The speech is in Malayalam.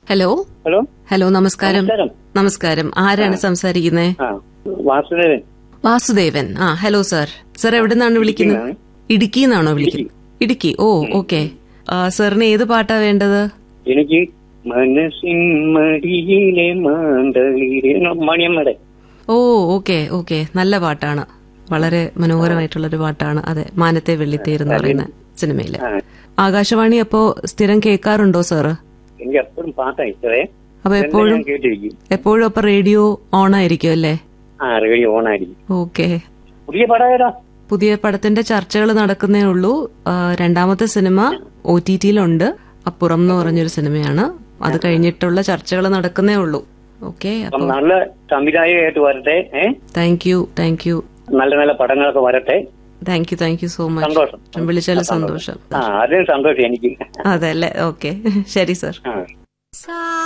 ഹലോ ഹലോ ഹലോ നമസ്കാരം നമസ്കാരം. നമസ്കാരം ആരാണ് സംസാരിക്കുന്നത് ആ വാസുദേവൻ വാസുദേവൻ ആ ഹലോ സാർ സാർ എവിടെ നിന്നാണ് വിളിക്കുന്നത് ഇടുക്കിയിലാണ്. ഇടുക്കി എന്നാണോ വിളിക്കുന്നത് ഇടുക്കി ഓ ഓക്കെ സാറിന് ഏത് പാട്ടാ വേണ്ടത് എനിക്ക് മനസ്സിൻ മടിയിലെ മാന്തളിരെ മണിയമ്മയുടെ ഓ ഓക്കെ ഓക്കെ നല്ല പാട്ടാണ് വളരെ മനോഹരമായിട്ടുള്ള ഒരു പാട്ടാണ് അതെ മാനത്തെ വെള്ളിത്തേര് എന്ന് പറയുന്ന സിനിമയില് ആ, ആകാശവാണി അപ്പോ സ്ഥിരം കേൾക്കാറുണ്ടോ സാറ് എനിക്ക് എപ്പോഴും പാട്ടാ ഇഷ്ടമേ അപ്പൊ ഇതെല്ലാം എപ്പോഴും ഞാൻ കേട്ടിരിക്കും എപ്പോഴും അപ്പൊ റേഡിയോ ഓൺ ആയിരിക്കും അല്ലേ ആ റേഡിയോ ഓൺ ആയിരിക്കും ഓക്കെ പുതിയ പടം ഏതാ പുതിയ പടത്തിന്റെ ചർച്ചകൾ നടക്കുന്നേ ഉള്ളൂ ആ, രണ്ടാമത്തെ സിനിമ ഒ ടി ടിയിലുണ്ട് അപ്പുറം എന്ന് പറഞ്ഞൊരു സിനിമയാണ് അത് കഴിഞ്ഞിട്ടുള്ള ചർച്ചകൾ നടക്കുന്നേ ഉള്ളൂ ഓക്കെ അപ്പം അപ്പൊ നല്ല സംവിധായകമായിട്ട് വരട്ടെ ഏ താങ്ക് യു താങ്ക് യു നല്ല നല്ല പടങ്ങളൊക്കെ വരട്ടെ thank you thank you so much സന്തോഷം വിളിച്ചാൽ സന്തോഷം ആ അതിന് സന്തോഷം എനിക്ക് അതെ അല്ലേ ഓക്കെ ശരി സർ ആ